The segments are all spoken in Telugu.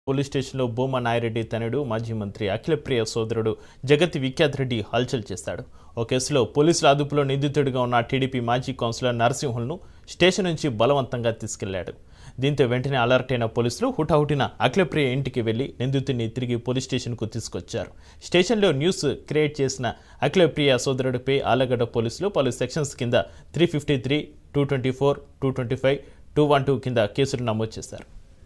పోలీస్ స్టేషన్లో భూమా నాయిరెడ్డి తనయుడు మాజీ మంత్రి అఖిలప్రియ సోదరుడు జగతి విఖ్యాత్ రెడ్డి హల్చల్ చేశాడు ఓ కేసులో పోలీసుల అదుపులో నిందితుడిగా ఉన్న టీడీపీ మాజీ కౌన్సిలర్ నరసింహులను స్టేషన్ నుంచి బలవంతంగా తీసుకెళ్లాడు దీంతో వెంటనే అలర్ట్ అయిన పోలీసులు హుటాహుటిన అఖిలప్రియ ఇంటికి వెళ్లి నిందితుడిని తిరిగి పోలీస్ స్టేషన్కు తీసుకొచ్చారు స్టేషన్లో న్యూస్ క్రియేట్ చేసిన అఖిలప్రియ సోదరుడిపై ఆలగడ్డ పోలీసులు పలు సెక్షన్స్ కింద three fifty three two twenty four two twenty five two one two కింద కేసులు నమోదు చేశారు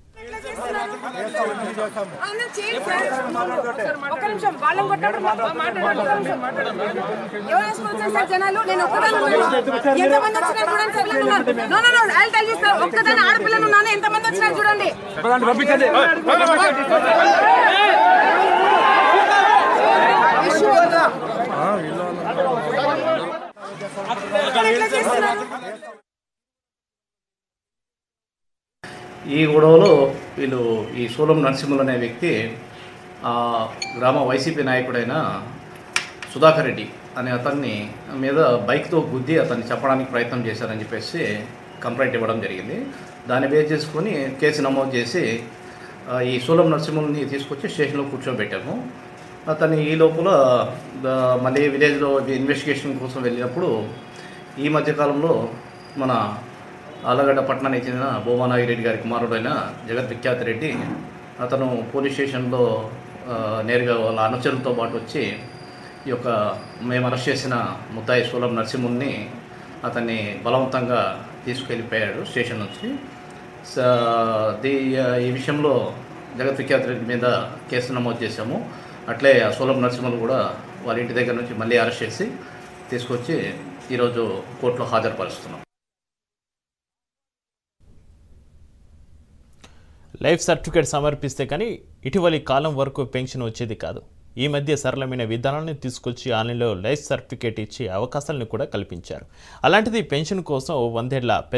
అవును, చేయండి సార్. ఒక్క నిమిషం వాళ్ళని కొట్టాడు మా- మా మాట్లాడండి. ఎవరు వేసుకొని వచ్చేసారు జనాలు నేను ఒక్కదాన్ని ఉన్నాను. ఎంతమంది వచ్చినారు చూడండి సార్ ఇలా ఉన్నారు. No, no, no, I'll tell you, sir. ఒక్కదాన్ని ఆడపిల్లను ఉన్నాను ఎంతమంది వచ్చినారు చూడండి ఇష్యూ వద్దు. ఎట్లా చేస్తున్నారు ఈ గొడవలో వీళ్ళు ఈ సోలం నరసింహులు అనే వ్యక్తి ఆ గ్రామ వైసీపీ నాయకుడైన సుధాకర్ రెడ్డి అనే అతన్ని మీద బైక్తో గుద్ది అతన్ని చెప్పడానికి ప్రయత్నం చేశారని చెప్పేసి కంప్లైంట్ ఇవ్వడం జరిగింది దాన్ని బేస్ చేసుకొని కేసు నమోదు చేసి ఆ, ఈ సోలం నరసింహుల్ని తీసుకొచ్చి స్టేషన్లో కూర్చోబెట్టాము అతన్ని ఈ లోపల ద- మళ్ళీ విలేజ్లో ఇన్వెస్టిగేషన్ కోసం వెళ్ళినప్పుడు ఈ మధ్యకాలంలో మన ఆలగడ్డ పట్టణానికి చెందిన భూమానాగిరెడ్డి గారి కుమారుడైన జగత్ విఖ్యాత్ రెడ్డి అతను పోలీస్ స్టేషన్లో ఆ, నేరుగా వాళ్ళ అనుచరులతో పాటు వచ్చి ఈ యొక్క మేము అరెస్ట్ చేసిన ముద్దాయి సోలం నరసింహుల్ని అతన్ని బలవంతంగా తీసుకెళ్ళిపోయాడు స్టేషన్ నుంచి స- దీ ఈ విషయంలో జగత్ విఖ్యాత్ రెడ్డి మీద కేసు నమోదు చేశాము అట్లే ఆ సోలం నరసింహులు కూడా వాళ్ళ ఇంటి దగ్గర నుంచి మళ్ళీ అరెస్ట్ చేసి తీసుకొచ్చి ఈరోజు కోర్టులో హాజరుపరుస్తున్నాం లైఫ్ సర్టిఫికేట్ సమర్పిస్తే కానీ ఇటీవలి కాలం వరకు పెన్షన్ వచ్చేది కాదు ఈ మధ్య సరళమైన విధానాలను తీసుకొచ్చి ఆన్లైన్లో లైఫ్ సర్టిఫికేట్ ఇచ్చే అవకాశాలను కూడా కల్పించారు అలాంటిది పెన్షన్ కోసం ఓ వందేళ్ల